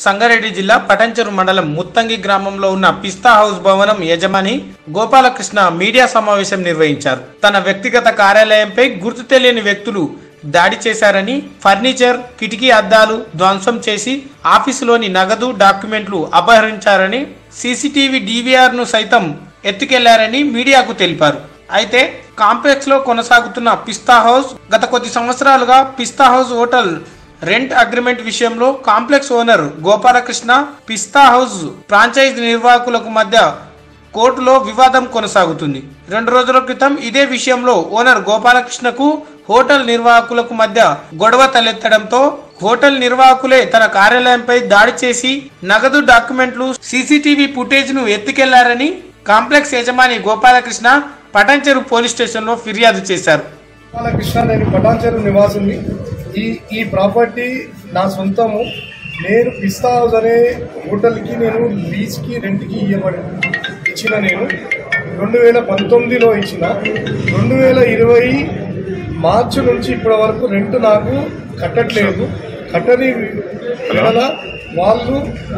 సంగారెడ్డి జిల్లా పటంచెరు మండలం ముత్తంగి గ్రామంలో ఉన్న పిస్తా హౌస్ భవనం యజమాని గోపాలకృష్ణ మీడియా సమావేశం నిర్వహించారు తన వ్యక్తిగత కార్యాలయంపై గుర్తు తెలియని వ్యక్తులు దాడి చేశారని ఫర్నిచర్ కిటికీ అద్దాలు ధ్వంసం చేసి ఆఫీసులోని నగదు డాక్యుమెంట్లు అపహరించారని సీసీటీవీ డీవీఆర్ ను సైతం ఎత్తుకెళ్లారని మీడియాకు తెలిపారు అయితే కాంప్లెక్స్ లో కొనసాగుతున్న పిస్తా హౌస్ గత కొద్ది సంవత్సరాలుగా Pista house hotel rent agreement విషయంలో complex owner Gopalakrishna Pista house franchise నిర్వాహకులకు మధ్య కోర్టులో వివాదం కొనసాగుతుంది రెండు రోజుల క్రితం ఇదే విషయంలో ఓనర్ గోపాలకృష్ణకు హోటల్ నిర్వాహకులకు మధ్య గొడవ తలెత్తడంతో హోటల్ నిర్వాహకులే తన కార్యాలయంపై దాడి చేసి నగదు డాక్యుమెంట్లు సీసీటీవీ ఫుటేజ్ ను ఎత్తుకెళ్లారని కాంప్లెక్స్ యజమాని గోపాలకృష్ణ పటంచెరు పోలీస్ స్టేషన్లో ఫిర్యాదు చేశారు బాలకృష్ణ నేను పటాన్చెరు నివాసిని ఈ ఈ ప్రాపర్టీ నా సొంతము నేను పిస్తా హౌస్ అనే హోటల్కి నేను లీజ్కి రెంట్కి ఇవ్వబడి ఇచ్చిన నేను రెండు వేల పంతొమ్మిదిలో ఇచ్చిన రెండు వేల ఇరవై మార్చి నుంచి ఇప్పటి వరకు రెంట్ నాకు కట్టట్లేదు కట్టని వల్ల వాళ్ళు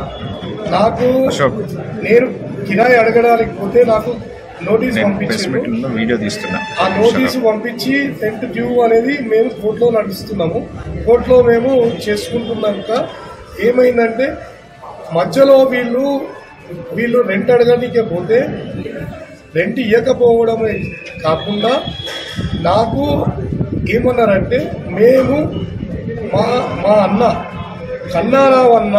నాకు నేను కిరాయి అడగడానికి పోతే నాకు నోటీస్ నేను ప్రెస్ పంపించారు మీట్లో వీడియో తీస్తున్నా ఆ నోటీసు పంపించి టెంట్ డ్యూ అనేది మేము కోర్టులో నడుస్తున్నాము కోర్టులో మేము చేసుకుంటున్నాక ఏమైందంటే మధ్యలో వీళ్ళు వీళ్ళు రెంట్ అడగడానికి పోతే రెంట్ ఇవ్వకపోవడమే కాకుండా నాకు ఏమన్నారంటే మేము మా మా అన్న కన్నారావు అన్న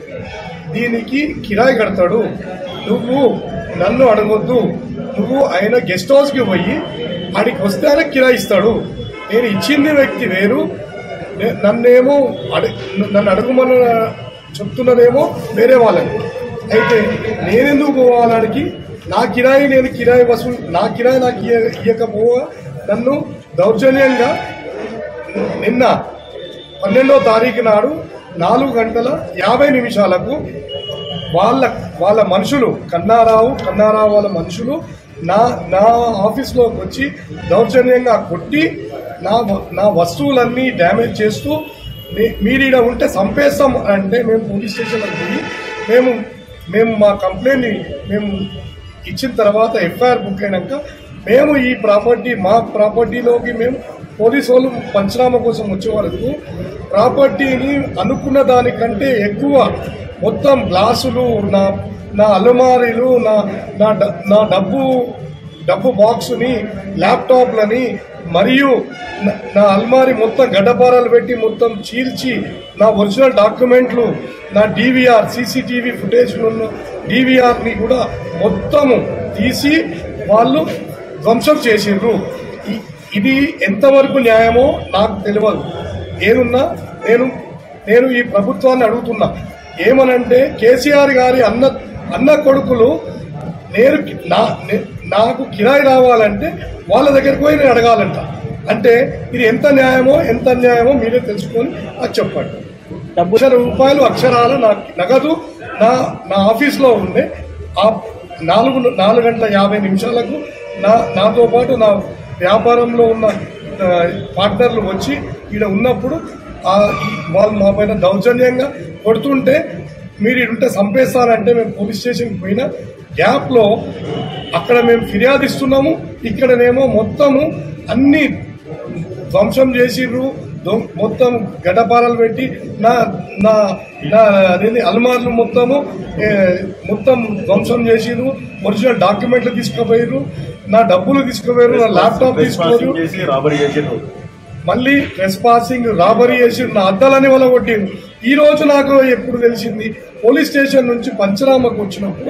దీనికి కిరాయి కడతాడు నువ్వు నన్ను అడగొద్దు నువ్వు ఆయన గెస్ట్ హౌస్కి పోయి ఆడికి వస్తే ఆయన కిరాయి ఇస్తాడు నేను ఇచ్చింది వ్యక్తి వేరు నే- నన్నేమో అడి నన్ను అడుగుమని చెప్తున్నదేమో వేరే వాళ్ళని అయితే నేనెందుకు పోవాలాడికి నా కిరాయి నేను కిరాయి వసూలు నా కిరాయి నాకు ఇయ్య ఇయ్యకపోగా నన్ను దౌర్జన్యంగా నిన్న పన్నెండో తారీఖు నాడు నాలుగు గంటల యాభై నిమిషాలకు వాళ్ళ వాళ్ళ మనుషులు కన్నారావు కన్నారావు వాళ్ళ మనుషులు నా నా ఆఫీస్లోకి వచ్చి దౌర్జన్యంగా కొట్టి నా వ- నా వస్తువులన్నీ డ్యామేజ్ చేస్తూ మీ- మీరు ఈడ ఉంటే చంపేస్తాం అంటే మేము పోలీస్ స్టేషన్కి పోయి మేము మేము మా కంప్లైంట్ని మేము ఇచ్చిన తర్వాత ఎఫ్ఐఆర్ బుక్ అయినాక మేము ఈ ప్రాపర్టీ మా ప్రాపర్టీలోకి మేము పోలీసు వాళ్ళు పంచనామా కోసం వచ్చే వరకు ప్రాపర్టీని అనుకున్న దానికంటే ఎక్కువ మొత్తం గ్లాసులు నా నా అలమారీలు నా నా డ- నా డబ్బు డబ్బు బాక్సుని ల్యాప్టాప్లని మరియు నా- నా అల్మారీ మొత్తం గడ్డపారాలు పెట్టి మొత్తం చీల్చి నా ఒరిజినల్ డాక్యుమెంట్లు నా డీవీఆర్ సీసీటీవీ ఫుటేజ్ డీవీఆర్ని కూడా మొత్తము తీసి వాళ్ళు ధ్వంసం చేసిండ్రు ఇ- ఇది ఎంతవరకు న్యాయమో నాకు తెలియదు ఏనున్నా నేను నేను ఈ ప్రభుత్వాన్ని అడుగుతున్నా ఏమనంటే కేసీఆర్ గారి అన్న అన్న కొడుకులు నేను కి- నా నే- నాకు కిరాయి రావాలంటే వాళ్ళ దగ్గరికి పోయి నేను అడగాలంట అంటే ఇది ఎంత న్యాయమో ఎంత అన్యాయమో మీరే తెలుసుకొని అది చెప్పండి లక్ష రూపాయలు అక్షరాల నా నగదు నా నా ఆఫీస్లో ఉండే ఆ నాలుగు నాలుగు గంటల యాభై నిమిషాలకు నా నాతో పాటు నా వ్యాపారంలో ఉన్న ఆ, పార్ట్నర్లు వచ్చి ఈడ ఉన్నప్పుడు ఆ, ఈ- వాళ్ళు మా పైన దౌర్జన్యంగా కొడుతుంటే మీరు ఇటుంటే చంపేస్తారంటే మేము పోలీస్ స్టేషన్కి పోయిన గ్యాప్లో అక్కడ మేము ఫిర్యాదు ఇస్తున్నాము ఇక్కడనేమో మొత్తము అన్ని ధ్వంసం చేసిర్రు దొం- మొత్తం గడ్డపారాలు పెట్టి నా నా నా అదేంటి అల్మార్లు మొత్తము ఏ, మొత్తం ధ్వంసం చేసిర్రు ఒరిజినల్ డాక్యుమెంట్లు తీసుకుపోయారు నా డబ్బులు తీసుకుపోయారు నా ల్యాప్టాప్ తీసుకోరు చేసి రాబడి చేసిండ్రు మళ్ళీ ట్రెస్ పాసింగ్ రాబరీ చేసి నా అద్దాలని వల్ల కొట్టింది ఈ రోజు నాకు ఎప్పుడు తెలిసింది పోలీస్ స్టేషన్ నుంచి పంచనామాకు వచ్చినప్పుడు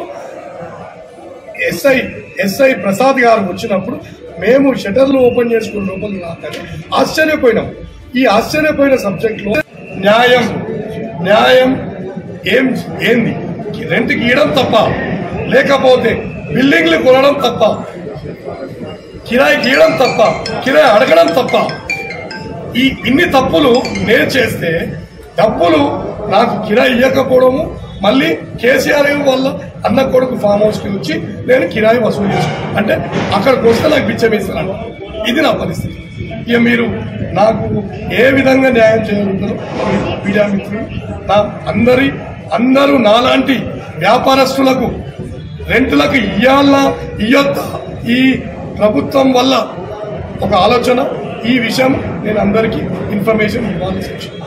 ఎస్ఐ ఎస్ఐ ప్రసాద్ గారు వచ్చినప్పుడు మేము షటర్లు ఓపెన్ చేసుకుని లోపలికి రాగానే ఆశ్చర్యపోయినాం ఈ ఆశ్చర్యపోయిన సబ్జెక్ట్ లో న్యాయం న్యాయం ఏం ఏంది రెంట్కి ఇవ్వడం తప్ప లేకపోతే బిల్డింగ్లు కొనడం తప్ప కిరాయి గీయడం తప్ప కిరాయి అడగడం తప్ప ఈ ఇన్ని తప్పులు నేను చేస్తే డబ్బులు నాకు కిరాయి ఇవ్వకపోవడము మళ్ళీ కేసీఆర్ వల్ల అన్న కొడుకు ఫామ్ హౌస్కి వచ్చి నేను కిరాయి వసూలు చేసుకున్నాను అంటే అక్కడికి వస్తే నాకు బిచ్చం ఇస్తున్నాను ఇది నా పరిస్థితి ఇక మీరు నాకు ఏ విధంగా న్యాయం చేయగలుగుతారో మీడియా మిత్రులు నా అందరి అందరూ నాలాంటి వ్యాపారస్తులకు రెంట్లకు ఇయ్యాల ఇయ్యొద్దా ఈ ప్రభుత్వం వల్ల ఒక ఆలోచన ఈ విషయం నేను అందరికీ ఇన్ఫర్మేషన్ ఇవ్వాల్సి వచ్చింది